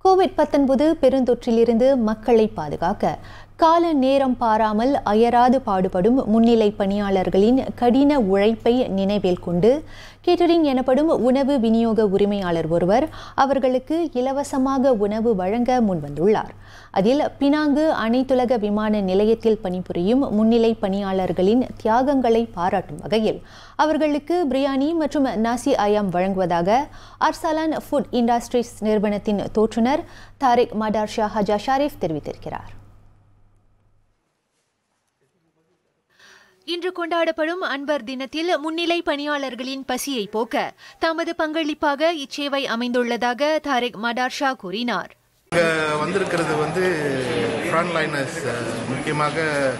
Covid பத்தொன்பது பெருந்தொற்றிலிருந்து மக்களை பாதுகாக்க கால நேரம் பாராமல் அயராது பாடுபடும் முன்னிலை பணியாளர்களின் கடின உழைப்பை நினைவில் கொண்டு கேட்டரிங் எனப்படும் உணவு விநியோக உரிமையாளர் ஒருவர் அவர்களுக்கு இலவசமாக உணவு வழங்க முன்வந்துள்ளார் அதில் பினாங்கு அனைத்துலக விமான நிலையத்தில் பணிபுரியும் முன்னிலை பணியாளர்களின் தியாகங்களை பாராட்டும் வகையில் அவர்களுக்கு பிரியாணி மற்றும் நாசி அயாம் வழங்குவதாக அர்சலான் ஃபுட் இண்டஸ்ட்ரீஸ் நிறுவனத்தின் தோற்றுநர் தாரிக் மடார் ஷா ஹஜா ஷாரிஃப் தெரிவித்திருக்கிறார் இன்று கொண்டாடப்படும் அன்பர் தினத்தில் முன்னிலை பணியாளர்களின் பசியை போக்க தமது பங்களிப்பாக இச்சேவை அமைந்துள்ளதாக தாரிக் மடார்ஷா கூறினார் இங்கே வந்திருக்கிறது வந்து ஃப்ரண்ட் லைனர்ஸ் முக்கியமாக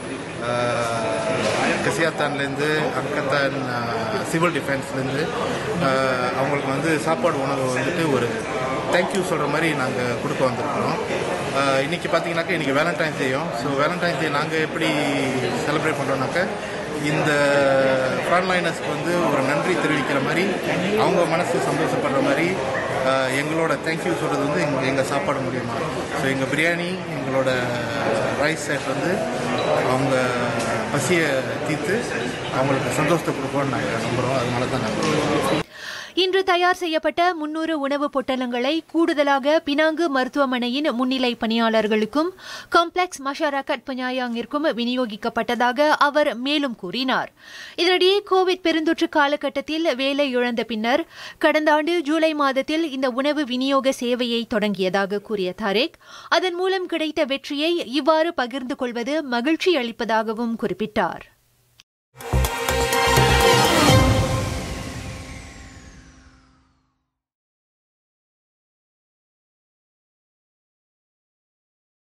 கசியாத்தான்லேருந்து அக்கத்தான் சிவில் டிஃபென்ஸ்லேருந்து அவங்களுக்கு வந்து சாப்பாடு உணவு வந்துட்டு ஒரு தேங்க்யூ சொல்கிற மாதிரி நாங்கள் கொடுக்க வந்திருக்கிறோம் அஹ், இன்னைக்கு பார்த்தீங்கன்னாக்கா இன்றைக்கி வேலண்டைன்ஸ் டேயும் ஸோ வேலண்டைன்ஸ் டே நாங்கள் எப்படி செலிப்ரேட் பண்ணுறோம்னாக்கா இந்த ஃப்ரண்ட் லைனர்ஸ்க்கு வந்து ஒரு நன்றி தெரிவிக்கிற மாதிரி அவங்க மனசு சந்தோஷப்படுற மாதிரி அஹ், எங்களோட தேங்க்யூ சொல்கிறது வந்து எங்க எங்கள் சாப்பாடு மூலியமா ஸோ எங்கள் பிரியாணி எங்களோட ரைஸ் செட் வந்து அவங்க பசியை தீர்த்து அவங்களுக்கு சந்தோஷத்தை கொடுப்போம்னு நாங்கள் நம்புகிறோம் அதனால தான் நாங்கள் இன்று தயார் செய்யப்பட்ட முன்னூறு உணவுப் பொட்டலங்களை கூடுதலாக பினாங்கு மருத்துவமனையின் முன்னிலை பணியாளர்களுக்கும் காம்ப்ளெக்ஸ் மஷாரகட் பஞ்சாயாங்கிற்கும் விநியோகிக்கப்பட்டதாக அவர் மேலும் கூறினார் இதனிடையே கோவிட் பெருந்தொற்று காலகட்டத்தில் வேலை இழந்த பின்னர் கடந்த ஆண்டு ஜூலை மாதத்தில் இந்த உணவு விநியோக சேவையை தொடங்கியதாக கூறிய தாரேக் அதன் மூலம் கிடைத்த வெற்றியை இவ்வாறு பகிர்ந்து கொள்வது மகிழ்ச்சி அளிப்பதாகவும் குறிப்பிட்டார்